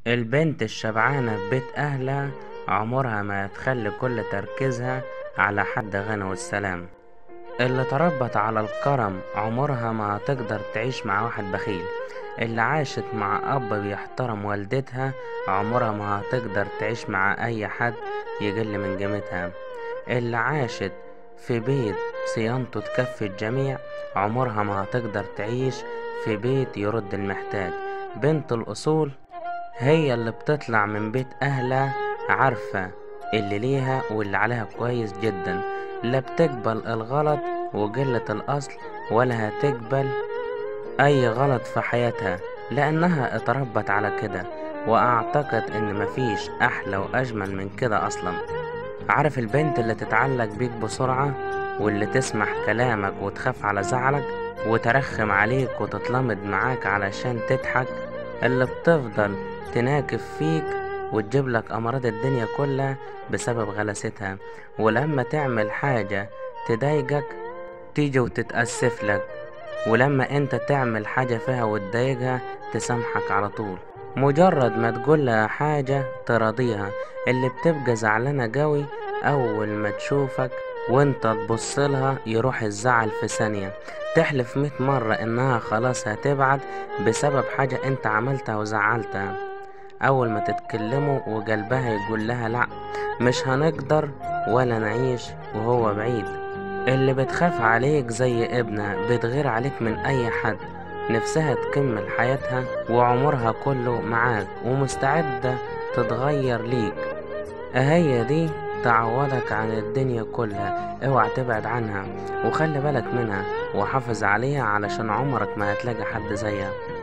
البنت الشبعانة في بيت أهلها عمرها ما تخلي كل تركيزها على حد غنى والسلام اللي تربت على الكرم عمرها ما هتقدر تعيش مع واحد بخيل اللي عاشت مع أب بيحترم والدتها عمرها ما هتقدر تعيش مع أي حد يقل من قيمتها اللي عاشت في بيت صيانته تكفي الجميع عمرها ما هتقدر تعيش في بيت يرد المحتاج بنت الأصول هي اللي بتطلع من بيت أهلها عارفة اللي ليها واللي عليها كويس جدا لا بتقبل الغلط وقلة الأصل ولا هتقبل أي غلط في حياتها لأنها اتربت على كده وأعتقد إن مفيش أحلى وأجمل من كده أصلا عارف البنت اللي تتعلق بيك بسرعة واللي تسمح كلامك وتخاف على زعلك وترخم عليك وتتلمض معاك علشان تضحك اللي بتفضل تناكف فيك وتجيب لك أمراض الدنيا كلها بسبب غلاستها ولما تعمل حاجة تضايقك تيجي وتتأسف لك ولما انت تعمل حاجة فيها وتضايقها تسامحك على طول مجرد ما تقول لها حاجة تراضيها اللي بتبقى زعلانة قوي أول ما تشوفك وانت تبص لها يروح الزعل في ثانية تحلف مية مرة انها خلاص هتبعد بسبب حاجة انت عملتها وزعلتها أول ما تتكلموا وقلبها يقول لها لأ مش هنقدر ولا نعيش وهو بعيد اللي بتخاف عليك زي ابنها بتغير عليك من أي حد نفسها تكمل حياتها وعمرها كله معاك ومستعدة تتغير ليك هي دي تعوضك عن الدنيا كلها اوعى تبعد عنها وخلي بالك منها وحافظ عليها علشان عمرك ما هتلاقي حد زيها